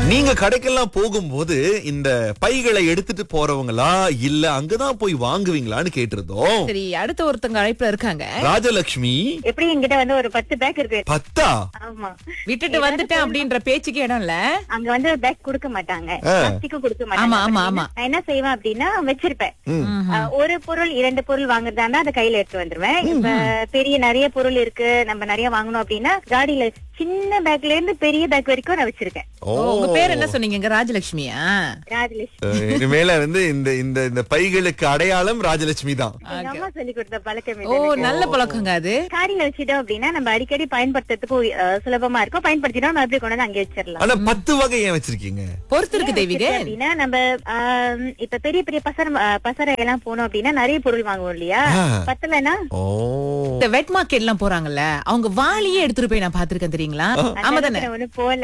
நீங்க கடைக்கெல்லாம் போகும்போது இந்த பைகளை எடுத்துட்டு போறவங்களா இல்ல அங்கதான் போய் வாங்குவீங்களான்னு கேட்டிருந்தோம் சரி அடுத்த ஒருத்தங்க அழைப்புல இருக்காங்க ராஜலட்சுமி எப்படி என்கிட்ட வந்து ஒரு பத்து பேக் இருக்கு பத்தா ஆமா விட்டுட்டு வந்துட்டேன் அப்படின்ற பேச்சுக்கு இடம் இல்ல அங்க வந்து பேக் கொடுக்க மாட்டாங்க பிளாஸ்டிக்கும் கொடுக்க ஆமா, மாட்டாங்க ஆமா, அப்ப ஆமா. நான் என்ன செய்வேன் அப்படின்னா வச்சிருப்பேன் அஹ், ஒரு பொருள் இரண்டு பொருள் வாங்குறதா இருந்தா அதை கையில எடுத்து வந்துருவேன் இப்ப பெரிய நிறைய பொருள் இருக்கு நம்ம நிறைய வாங்கணும் அப்படின்னா காடியில சின்ன பேக்ல இருந்து பெரிய பேக் வரைக்கும் நான் வச்சிருக்கேன் ஓ ஓ, உங்க பேர் என்ன சொன்னீங்க ராஜலட்சுமியா ராஜலட்சுமி அஹ், இனிமேல வந்து இந்த இந்த இந்த பைகளுக்கு அடையாளம் ராஜலட்சுமி தான் எங்க அம்மா சொல்லி கொடுத்த பழக்கம் ஓ இது எனக்கு. நல்ல பழக்கங்க அது காடியில வச்சிட்டோம் அப்படின்னா நம்ம அடிக்கடி பயன்படுத்துறதுக்கு அஹ், சுலபமா இருக்கும் பயன்படுத்திட்டோம் மறுபடியும் கொண்டு வந்து அங்கே வச்சிடலாம் ஆனா பத்து வகை ஏன் வச்சிருக்கீங்க பொறுத்து இருக்கு தெய்வீக அப்படின்னா நம்ம ஆம், இப்ப பெரிய பெரிய பசர அஹ், பசறை எல்லாம் போனோம் அப்படின்னா நிறைய பொருள் வாங்குவோம் இல்லையா ஆ. பத்தலன்னா ஓ இந்த வெட் மார்க்கெட் எல்லாம் போறாங்கல்ல அவங்க வாளியே எடுத்துட்டு போய் நான் பாத்திருக்கேன் தெரியுங்களா ஆமா தானே ஒண்ணு போல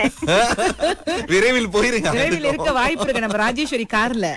விரைவில் போயிருங்க விரைவில் இருக்க வாய்ப்பு இருக்கு நம்ம ராஜேஸ்வரி கார்ல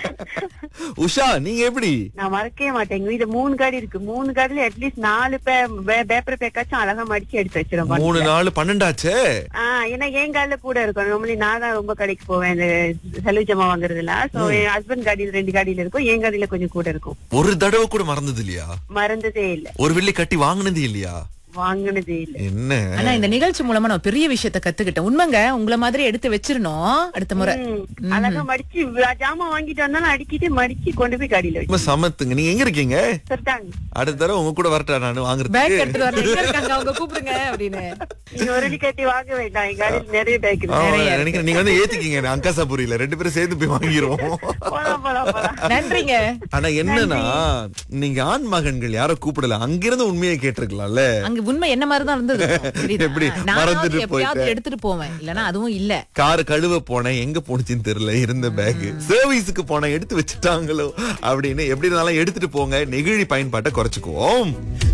உஷா நீங்க எப்படி நான் மறக்கவே மாட்டேன் எங்க வீட்டுல மூணு காடி இருக்கு மூணு காடில அட்லீஸ்ட் நாலு பேப்பர் பேக்காச்சும் அழகா மடிச்சு எடுத்து வச்சிருவோம் மூணு நாலு பன்னெண்டாச்சே ஆஹ் ஏன்னா என் காலில கூட இருக்கும் நார்மலி நான் தான் ரொம்ப கடைக்கு போவேன் இந்த செலவு ஜமா வாங்குறதுல சோ என் ஹஸ்பண்ட் காடியில ரெண்டு காடியில இருக்கும் என் காடியில கொஞ்சம் கூட இருக்கும் ஒரு தடவை கூட மறந்தது இல்லையா மறந்ததே இல்ல ஒரு வெள்ளி கட்டி வாங்குனது இல்லையா வாங்குனதே இல்ல என்ன ஆனா இந்த நிகழ்ச்சி மூலமா நான் பெரிய விஷயத்த கத்துக்கிட்டேன் உண்மைங்க உங்கள மாதிரி எடுத்து வச்சிரணும் அடுத்த முறை ம், அழகா மடிச்சு ஜாமான் வாங்கிட்டு வந்தாலும் அடிக்கிட்டு மடிச்சு கொண்டு போய் காடியில வச்சு ரொம்ப சமத்துங்க நீங்க எங்க இருக்கீங்க சொல்லிட்டாங்க அடுத்த தடவை உங்க கூட வரட்டா நானு பேக் வாங்குறதுக்கு எடுத்துட்டு வரல எங்க இருக்காங்க அவங்க கூப்பிடுங்க அப்படின்னு நீங்க ஒரு அடி கட்டி வாங்க வேண்டாம் என் காடியில நிறைய பேக் ஆமா, இருக்கு நினைக்கிறேன் நீங்க வந்து ஏத்திக்கீங்க அங்காசாபுரியில ரெண்டு பேரும் சேர்ந்து போய் வாங்கிருவோம் போலாம் போலாம் போலாம் நன்றிங்க ஆனா என்னன்னா நீங்க ஆண் மகன்கள் யாரோ கூப்பிடல அங்கிருந்து உண்மையை கேட்டிருக்கலாம்ல அங்க உண்மை என்ன மாதிரி தான் இருந்தது புரியுதா? எப்படி? நானாவது மறந்துட்டு எப்பயாவது போயிட்டேன். எடுத்துட்டு போவேன் இல்லனா அதுவும் இல்ல கார் கழுவ போனேன் எங்க போனுச்சுன்னு தெரியல இருந்த பேக் சர்வீஸுக்கு போனேன் எடுத்து வச்சுட்டாங்களோ அப்படின்னு எப்படி இருந்தாலும் எடுத்துட்டு போங்க நெகிழி பயன்பாட்டை குறைச்சுக்குவோம்